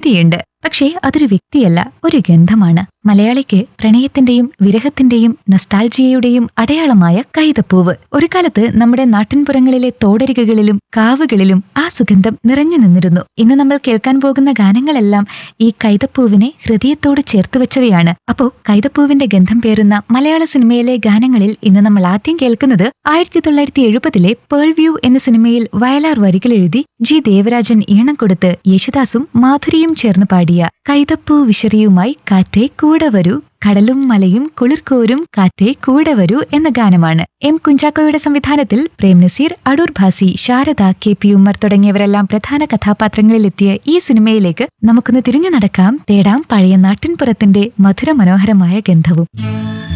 പ്രകൃതിയുണ്ട് പക്ഷേ അതൊരു വ്യക്തിയല്ല ഒരു ഗന്ധമാണ് മലയാളിക്ക് പ്രണയത്തിന്റെയും വിരഹത്തിന്റെയും നൊസ്റ്റാൾജിയയുടെയും അടയാളമായ കൈതപ്പൂവ് ഒരു കാലത്ത് നമ്മുടെ നാട്ടിൻപുറങ്ങളിലെ തോടരികകളിലും കാവുകളിലും ആ സുഗന്ധം നിറഞ്ഞു നിന്നിരുന്നു ഇന്ന് നമ്മൾ കേൾക്കാൻ പോകുന്ന ഗാനങ്ങളെല്ലാം ഈ കൈതപ്പൂവിനെ ഹൃദയത്തോട് ചേർത്ത് വെച്ചവയാണ് അപ്പോ കൈതപ്പൂവിന്റെ ഗന്ധം പേറുന്ന മലയാള സിനിമയിലെ ഗാനങ്ങളിൽ ഇന്ന് നമ്മൾ ആദ്യം കേൾക്കുന്നത് ആയിരത്തി തൊള്ളായിരത്തി എഴുപതിലെ പേൾ വ്യൂ എന്ന സിനിമയിൽ വയലാർ വരികൾ എഴുതി ജി ദേവരാജൻ ഈണം കൊടുത്ത് യേശുദാസും മാധുരിയും ചേർന്ന് പാടിയ കൈതപ്പൂ വിശറിയുമായി കാറ്റേ കൂടെ വരൂ കടലും മലയും കുളിർക്കോരും കാറ്റേ കൂടെ വരൂ എന്ന ഗാനമാണ് എം കുഞ്ചാക്കോയുടെ സംവിധാനത്തിൽ പ്രേം നസീർ അടൂർ ഭാസി ശാരദ കെ പി ഉമ്മർ തുടങ്ങിയവരെല്ലാം പ്രധാന കഥാപാത്രങ്ങളിലെത്തിയ ഈ സിനിമയിലേക്ക് നമുക്കൊന്ന് തിരിഞ്ഞു നടക്കാം തേടാം പഴയ നാട്ടിൻപുറത്തിന്റെ മധുര മനോഹരമായ ഗന്ധവും